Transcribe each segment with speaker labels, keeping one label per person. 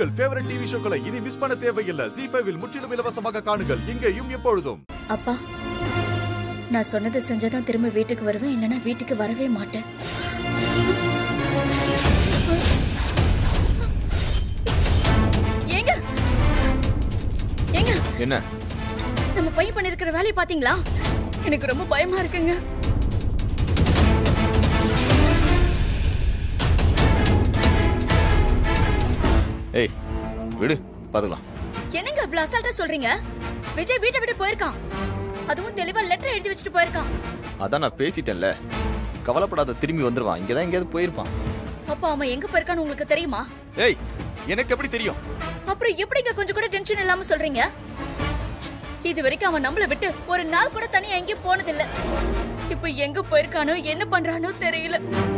Speaker 1: உங்கள் favourite TV ஷோக்களை இனி miss பண்ண தேவையில்லை ஜி ஃபைவில் முற்றிலும் இலவசமாக காணுங்கள் இங்கேயும் எப்பொழுதும்
Speaker 2: அப்பா நான் சொன்னதை செஞ்சாதான் திரும்ப வீட்டுக்கு வருவேன் இல்லைன்னா வீட்டுக்கு வரவே மாட்டேன் ஏங்க ஏங்க
Speaker 1: என்ன
Speaker 2: நம்ம பையன் பண்ணிருக்கிற வேலையை பாத்தீங்களா எனக்கு ரொம்ப பயமா இருக்குங்க
Speaker 1: ஏய் விடு பாத்துக்கலாம்
Speaker 2: என்னங்க இவ்வளவு அசால்ட்டா சொல்றீங்க விஜய் வீட்டை விட்டு போயிருக்கான் அதுவும் தெளிவா லெட்டர் எழுதி வச்சுட்டு போயிருக்கான்
Speaker 3: அதான் நான் பேசிட்டேன்ல கவலைப்படாத திரும்பி வந்துருவான் இங்கதான் எங்கேயாவது போயிருப்பான்
Speaker 2: அப்பா அவன் எங்க போயிருக்கான்னு உங்களுக்கு தெரியுமா
Speaker 3: ஏய் எனக்கு எப்படி தெரியும்
Speaker 2: அப்புறம் எப்படிங்க கொஞ்சம் கூட டென்ஷன் இல்லாம சொல்றீங்க இது வரைக்கும் அவன் நம்மள விட்டு ஒரு நாள் கூட தனியா எங்கேயும் போனதில்ல இப்ப எங்க போயிருக்கானோ என்ன பண்றானோ தெரியல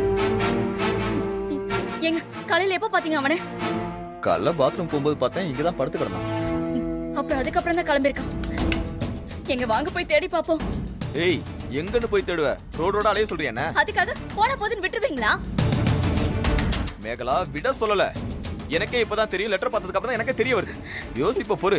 Speaker 2: எங்க காலையில எப்ப பாத்தீங்க அவனை
Speaker 3: காலைல பாத்ரூம் போகும்போது பார்த்தேன் இங்கதான் படுத்து கிடந்தான்
Speaker 2: அப்புறம் அதுக்கப்புறம் தான் கிளம்பியிருக்கான் எங்க வாங்க போய் தேடி பாப்போம்
Speaker 3: ஏய் எங்கன்னு போய் தேடுவ ரோடோட அலைய சொல்றியா என்ன
Speaker 2: அதுக்காக போன போதுன்னு விட்டுருவீங்களா
Speaker 3: மேகலா விட சொல்லல எனக்கே இப்பதான் தெரியும் லெட்டர் பார்த்ததுக்கு அப்புறம் தான் எனக்கே தெரிய வருது யோசிப்ப பொறு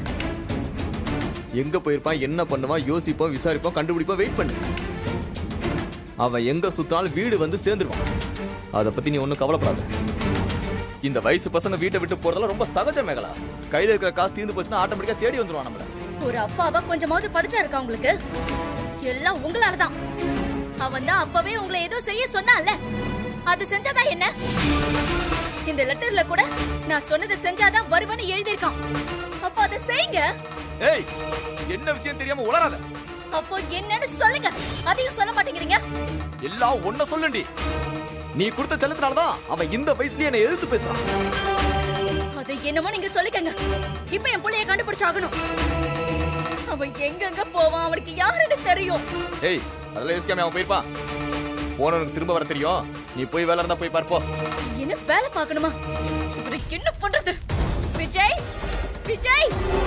Speaker 3: எங்க போயிருப்பான் என்ன பண்ணுவான் யோசிப்போம் விசாரிப்போம் கண்டுபிடிப்போம் வெயிட் பண்ணு அவன் எங்க சுத்தினாலும் வீடு வந்து சேர்ந்துருவான் அதை பத்தி நீ ஒன்றும் கவலைப்படாத இந்த வயசு பசங்க வீட்டை விட்டு போறதெல்லாம் ரொம்ப சகஜம் மேகலா கையில இருக்கிற காசு தீர்ந்து போச்சுன்னா ஆட்டோமேட்டிக்கா தேடி வந்துருவான் நம்மள
Speaker 2: ஒரு அப்பாவா கொஞ்சமாவது பதட்டம் இருக்கா உங்களுக்கு எல்லாம் உங்களாலதான் அவன் தான் அப்பவே உங்களை ஏதோ செய்ய சொன்னான்ல அது செஞ்சாதான் என்ன இந்த லெட்டர்ல கூட நான் சொன்னதை செஞ்சாதான் வருவன்னு எழுதியிருக்கான் அப்போ அதை செய்யுங்க
Speaker 3: ஏய் என்ன விஷயம் தெரியாம உளராத
Speaker 2: அப்போ என்னன்னு சொல்லுங்க அதையும் சொல்ல மாட்டேங்கிறீங்க
Speaker 3: எல்லாம் ஒன்ன சொல்லுண்டி நீ கொடுத்த செல்லத்தினாலதான் அவன் இந்த வயசுலயே என்னை எதிர்த்து பேசுறான்
Speaker 2: அது என்னமோ நீங்க சொல்லிக்கங்க இப்ப என் புள்ளைய கண்டுபிடிச்சாகணும் அவன் எங்கெங்க போவான் அவனுக்கு யாருன்னு தெரியும்
Speaker 3: ஏய் அதெல்லாம் யோசிக்காம அவன் போயிருப்பான் போனவனுக்கு திரும்ப வர தெரியும் நீ போய் வேலை இருந்தா போய் பார்ப்போ
Speaker 2: என்ன வேலை பார்க்கணுமா இவரு என்ன பண்றது விஜய் விஜய்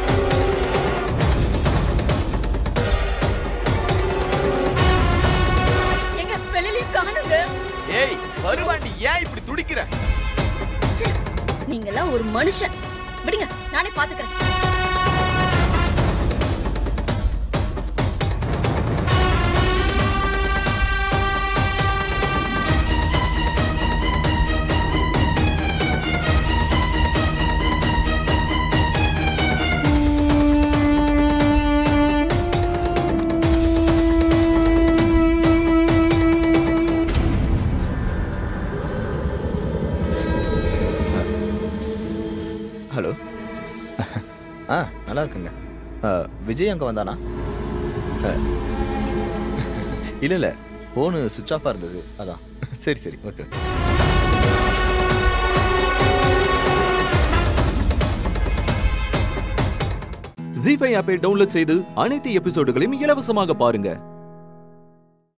Speaker 2: எங்க வெளியிலயும் காணுங்க
Speaker 3: ஏய் வருவாண்டி ஏன் இப்படி துடிக்கிற
Speaker 2: ச்சே, நீங்கெல்லாம் ஒரு மனுஷன் விடுங்க நானே பாத்துக்கிறேன்
Speaker 3: ஹலோ ஆ நல்லா இருக்குங்க ஆ, விஜய் அங்க வந்தானா ஆ. இல்ல இல்ல போனு சுவிட்ச் ஆஃபா இருந்தது அதான் சரி சரி ஓகே
Speaker 4: ஜி ஃபைவ் ஆப்பை டவுன்லோட் செய்து அனைத்து எபிசோடுகளையும் இலவசமாக பாருங்க